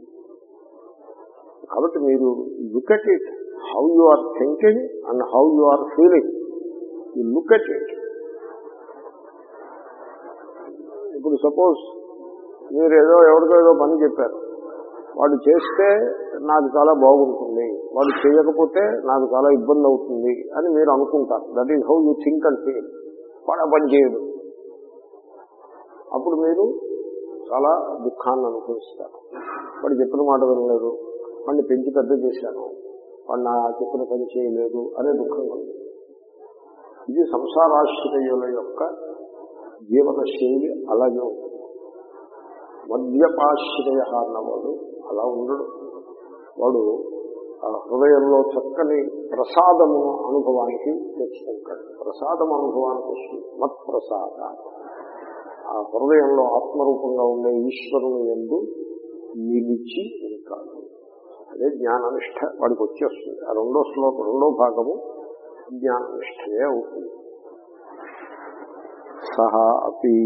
కాబట్టి మీరు look at it how you are thinking and how you are feeling you look at it ఇప్పుడు సపోజ్ మీరు ఏదో ఎవరికో ఏదో పని చెప్పారు వాడు చేస్తే నాకు చాలా బాగుంటుంది వాడు చేయకపోతే నాకు చాలా ఇబ్బంది అవుతుంది అని మీరు అనుకుంటారు that is how you think and feel వాడు ఆ పని చేయడు అప్పుడు మీరు చాలా దుఃఖాన్ని అనుభవిస్తారు వాడు చెప్పిన మాట వినలేదు వాడిని పెంచి పెద్ద చేశాను వాడు నా చెప్పిన పని చేయలేదు అనే దుఃఖం కలుగుతుంది ఇది సంసారాశ్రయుల యొక్క జీవన శైలి అలాగే ఉంటుంది మద్యపాశ్రయ అన్నవాడు అలా ఉండడు వాడు ఆ హృదయంలో చక్కని ప్రసాదము అనుభవానికి తెచ్చుకుంటాడు ప్రసాదం అనుభవానికి వస్తుంది మత్ ప్రసాద ఆ హృదయంలో ఆత్మరూపంగా ఉండే ఈశ్వరుని ఎందు నిలిచి ఉంటాడు అదే జ్ఞాననిష్ట వాడికి వచ్చేస్తుంది ఆ రెండో శ్లోకం రెండో భాగము జ్ఞాననిష్టయే అవుతుంది సహా అపి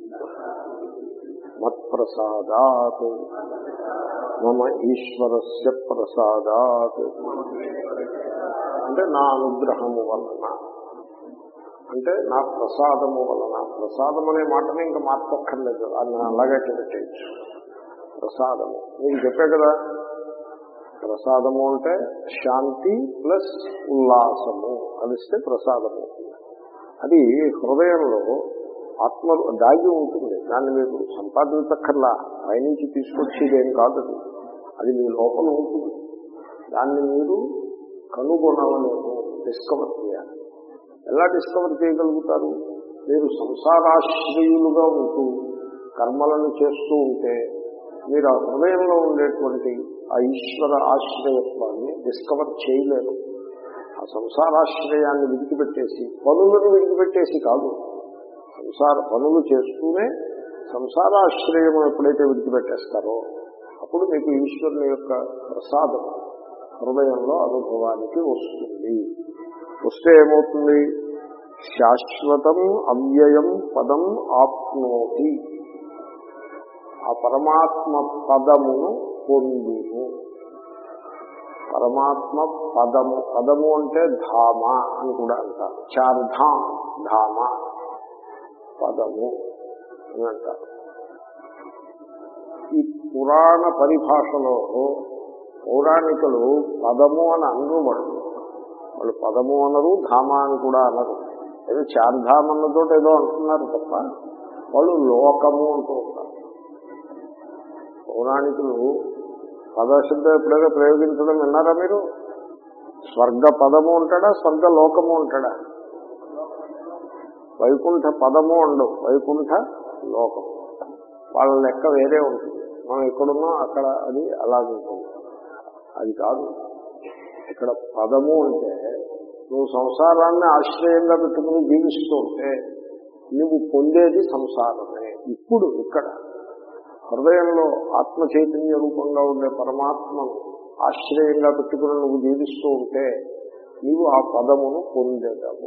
మత్ప్రసాదాత్ మమ ఈశ్వరస్య ప్రసాదాత్ అంటే నా అనుగ్రహము వలన అంటే నా ప్రసాదము వలన ప్రసాదం అనే మాటని ఇంకా మార్చక్కర్లేదు అది అలాగే పెట్టేయచ్చు ప్రసాదము మీకు చెప్పే కదా ప్రసాదము అంటే శాంతి ప్లస్ ఉల్లాసము కలిస్తే ప్రసాదము అది హృదయంలో ఆత్మ దాగి ఉంటుంది దాన్ని మీరు సంపాదించక్కర్లా పైనుంచి తీసుకొచ్చేది ఏం కాదు అది. అది మీ లోపల ఉంటుంది దాన్ని మీరు కనుగొనవలేము డిస్కవర్ చేయాలి ఎలా డిస్కవర్ చేయగలుగుతారు మీరు సంసారాశ్రయులుగా ఉంటూ కర్మలను చేస్తూ ఉంటే మీరు ఆ హృదయంలో ఉండేటువంటి ఆ ఈశ్వర ఆశ్రయత్వాన్ని డిస్కవర్ చేయలేరు ఆ సంసారాశ్రయాన్ని విడిచిపెట్టేసి పనులను విడిచిపెట్టేసి కాదు సంసార పనులు చేస్తూనే సంసారాశ్రయం ఎప్పుడైతే విడిచిపెట్టేస్తారో అప్పుడు మీకు ఈశ్వరుని యొక్క ప్రసాదం హృదయంలో అనుభవానికి వస్తుంది వస్తే ఏమవుతుంది శాశ్వతం అవ్యయం పదం ఆప్నోతి ఆ పరమాత్మ పదమును పొందును పరమాత్మ పదము పదము అంటే ధామ అని కూడా అంటారు చార్ధాం ధామ పదము అని అంటారు ఈ పురాణ పరిభాషలో పౌరాణికులు పదము అని అనరు వాళ్ళు వాళ్ళు పదము అనరు ధామ అని కూడా అనరు ఏదో చార్ధాం అన్నతో ఏదో అంటున్నారు తప్ప వాళ్ళు లోకము అంటూ ఉంటారు పౌరాణికులు పదశబ్దం ఎప్పుడైనా ప్రయోగించడం విన్నారా మీరు స్వర్గ పదము ఉంటాడా స్వర్గ లోకము ఉంటాడా వైకుంఠ పదము ఉండవు వైకుంఠ లోకం వాళ్ళ లెక్క వేరే ఉంటుంది మనం ఎక్కడున్నాం అక్కడ అది అలాగే ఉంటుంది అది కాదు ఇక్కడ పదము అంటే నువ్వు సంసారాన్ని ఆశ్రయంగా పెట్టుకుని జీవిస్తూ ఉంటే నువ్వు పొందేది సంసారమే ఇప్పుడు ఇక్కడ హృదయంలో ఆత్మ చైతన్య రూపంగా ఉండే పరమాత్మను ఆశ్రయంగా పెట్టుకుని నువ్వు జీవిస్తూ ఉంటే నీవు ఆ పదమును పొందేదవు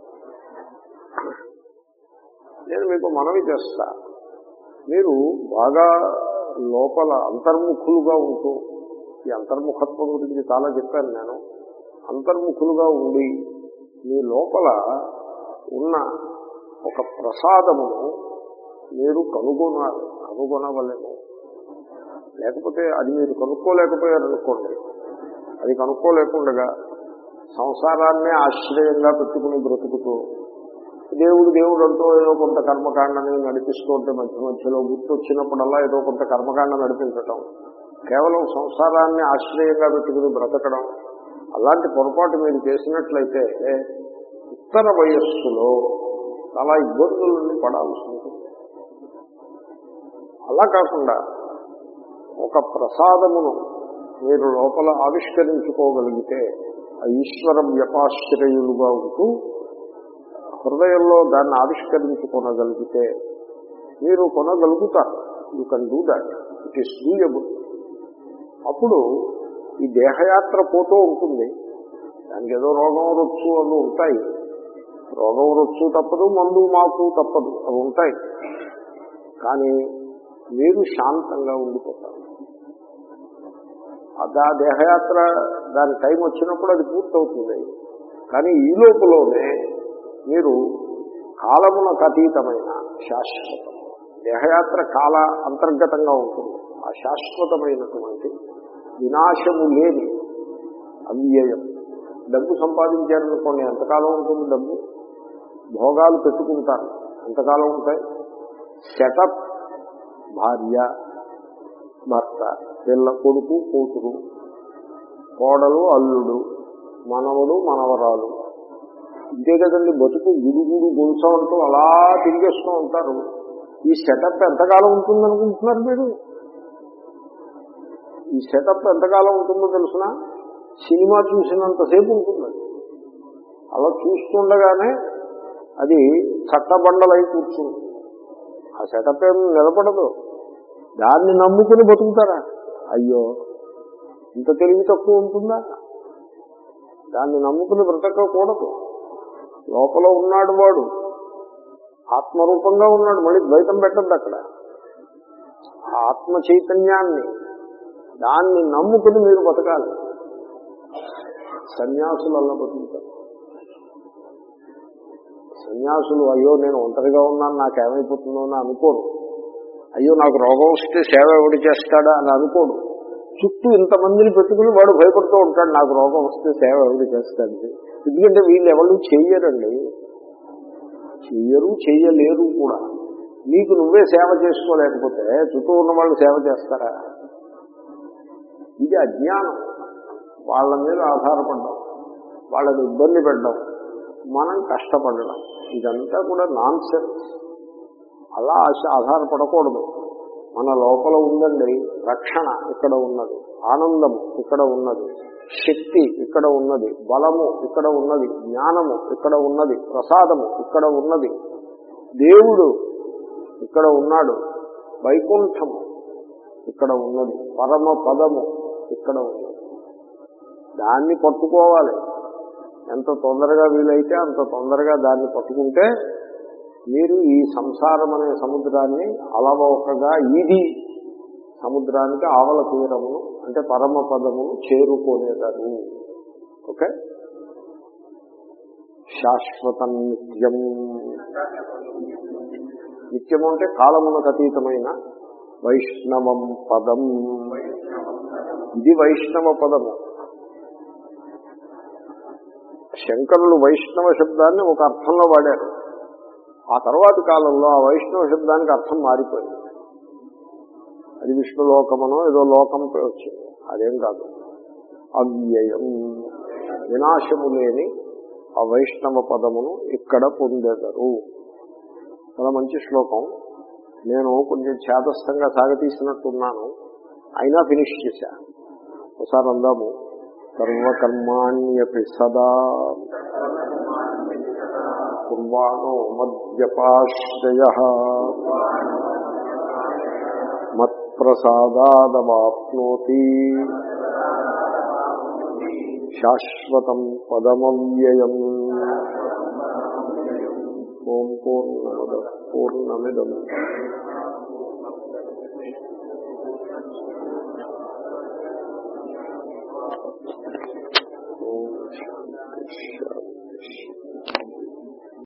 నేను మీకు మనవి చేస్తా మీరు బాగా లోపల అంతర్ముఖులుగా ఉంటూ ఈ అంతర్ముఖత్వం గురించి చాలా చెప్పాను నేను అంతర్ముఖులుగా ఉండి మీ లోపల ఉన్న ఒక ప్రసాదమును మీరు కనుగొనాలి కనుగొనవలేము లేకపోతే అది మీరు కనుక్కోలేకపోయారనుకోండి అది కనుక్కోలేకుండా సంసారాన్నే ఆశ్రయంగా పెట్టుకుని బ్రతుకుతూ దేవుడు దేవుడు అంటూ ఏదో కొంత కర్మకాండని నడిపిస్తూ ఉంటే మధ్య మధ్యలో గుర్తు వచ్చినప్పుడల్లా ఏదో కొంత కర్మకాండ నడిపించటం కేవలం సంసారాన్ని ఆశ్రయంగా పెట్టుకుని బ్రతకడం అలాంటి పొరపాటు మీరు చేసినట్లయితే ఉత్తర వయస్సులో చాలా ఇబ్బందుల నుండి పడాల్సి ఉంటుంది అలా కాకుండా ఒక ప్రసాదమును మీరు లోపల ఆవిష్కరించుకోగలిగితే ఆ ఈశ్వర వ్యపాశ్రయులుగా ఉంటూ హృదయంలో దాన్ని ఆవిష్కరించుకోనగలిగితే మీరు కొనగలుగుతారు you can do that it is doable అప్పుడు ఈ దేహయాత్ర పోతూ ఉంటుంది దానికి ఏదో రోగం రొచ్చు అవి ఉంటాయి రోగం రొచ్చు తప్పదు మందు మాకు తప్పదు అవి ఉంటాయి కానీ మీరు శాంతంగా ఉండిపోతారు ఆ దేహయాత్ర దాని టైం వచ్చినప్పుడు అది పూర్తవుతుంది కానీ ఈ లోపలనే మీరు కాలమునకు అతీతమైన శాశ్వతం దేహయాత్ర కాల అంతర్గతంగా ఉంటుంది ఆ శాశ్వతమైనటువంటి వినాశము లేని అవ్యయం డబ్బు సంపాదించారనుకోండి ఎంతకాలం ఉంటుంది డబ్బు భోగాలు పెట్టుకుంటారు ఎంతకాలం ఉంటాయి సెటప్ భార్య భర్త పిల్ల కొడుకు కూతురు కోడలు అల్లుడు మనవడు మనవరాలు ఇంతే కదండి బతుకు గుడుగుడు గొలుసం అంటూ అలా తిరిగేస్తూ ఉంటారు ఈ సెటప్ ఎంతకాలం ఉంటుందనుకుంటున్నారు మీరు ఈ సెటప్ ఎంతకాలం ఉంటుందో తెలుసిన సినిమా చూసినంతసేపు ఉంటుంది అలా చూస్తుండగానే అది చట్టబండలై కూర్చుంది ఆ సెటప్ ఏం నిలబడదు దాన్ని నమ్ముకుని బతుకుతారా అయ్యో ఇంత తెలివి తక్కువ ఉంటుందా దాన్ని నమ్ముకుని బ్రతకకూడదు లోపల ఉన్నాడు వాడు ఆత్మరూపంగా ఉన్నాడు మళ్ళీ ద్వైతం పెట్టద్దు అక్కడ ఆ ఆత్మ చైతన్యాన్ని దాన్ని నమ్ముకుని మీరు బతకాలి సన్యాసులల్లా బతుకుతారు సన్యాసులు అయ్యో నేను ఒంటరిగా ఉన్నాను నాకేమైపోతుందో అని అనుకోడు అయ్యో నాకు రోగం వస్తే సేవ ఎవడు చేస్తాడా అని అనుకోడు చుట్టూ ఇంతమందిని పెట్టుకుని వాడు భయపడుతూ ఉంటాడు నాకు రోగం వస్తే సేవ ఎవడు చేస్తాడు ఎందుకంటే వీళ్ళు ఎవరు చెయ్యరండి చెయ్యరు చెయ్యలేరు కూడా నీకు నువ్వే సేవ చేసుకోలేకపోతే చుట్టూ ఉన్న వాళ్ళు సేవ చేస్తారా ఇది అజ్ఞానం వాళ్ళ మీద ఆధారపడ్డం వాళ్ళని ఇబ్బంది పెట్టడం మనం కష్టపడడం ఇదంతా కూడా నాన్ సెన్స్ అలా ఆశ ఆధారపడకూడదు మన లోపల ఉందండి రక్షణ ఇక్కడ ఉన్నది ఆనందము ఇక్కడ ఉన్నది శక్తి ఇక్కడ ఉన్నది బలము ఇక్కడ ఉన్నది జ్ఞానము ఇక్కడ ఉన్నది ప్రసాదము ఇక్కడ ఉన్నది దేవుడు ఇక్కడ ఉన్నాడు వైకుంఠము ఇక్కడ ఉన్నది పరమ పదము ఇక్కడ ఉన్నది దాన్ని పట్టుకోవాలి ఎంత తొందరగా వీలైతే అంత తొందరగా దాన్ని పట్టుకుంటే మీరు ఈ సంసారం అనే సముద్రాన్ని అలవోకగా ఈది సముద్రానికి ఆవల తీరమును అంటే పరమ పదమును చేరుకోలేదారు ఓకే శాశ్వతం నిత్యం నిత్యము అంటే కాలమునకు అతీతమైన వైష్ణవం పదం ఇది వైష్ణవ పదము శంకరులు వైష్ణవ శబ్దాన్ని ఒక అర్థంలో వాడారు ఆ తర్వాతి కాలంలో ఆ వైష్ణవ శబ్దానికి అర్థం మారిపోయింది అది విష్ణులోకమనో ఏదో లోకం వచ్చింది అదేం కాదు అవ్యయం వినాశము లేని ఆ వైష్ణవ పదమును ఇక్కడ పొందెదరు చాలా మంచి శ్లోకం నేను కొంచెం చేతస్థంగా సాగతీసినట్టున్నాను అయినా ఫినిష్ చేశా ఒకసారి అందాము సర్వకర్మాణ్యపి సదా కుర్వాణో మద్యపాశ్రయ మత్ప్రసాదాదవాప్నోతి శాశ్వతం పదమవ్యయం ఓం పూర్ణమద పూర్ణమిదం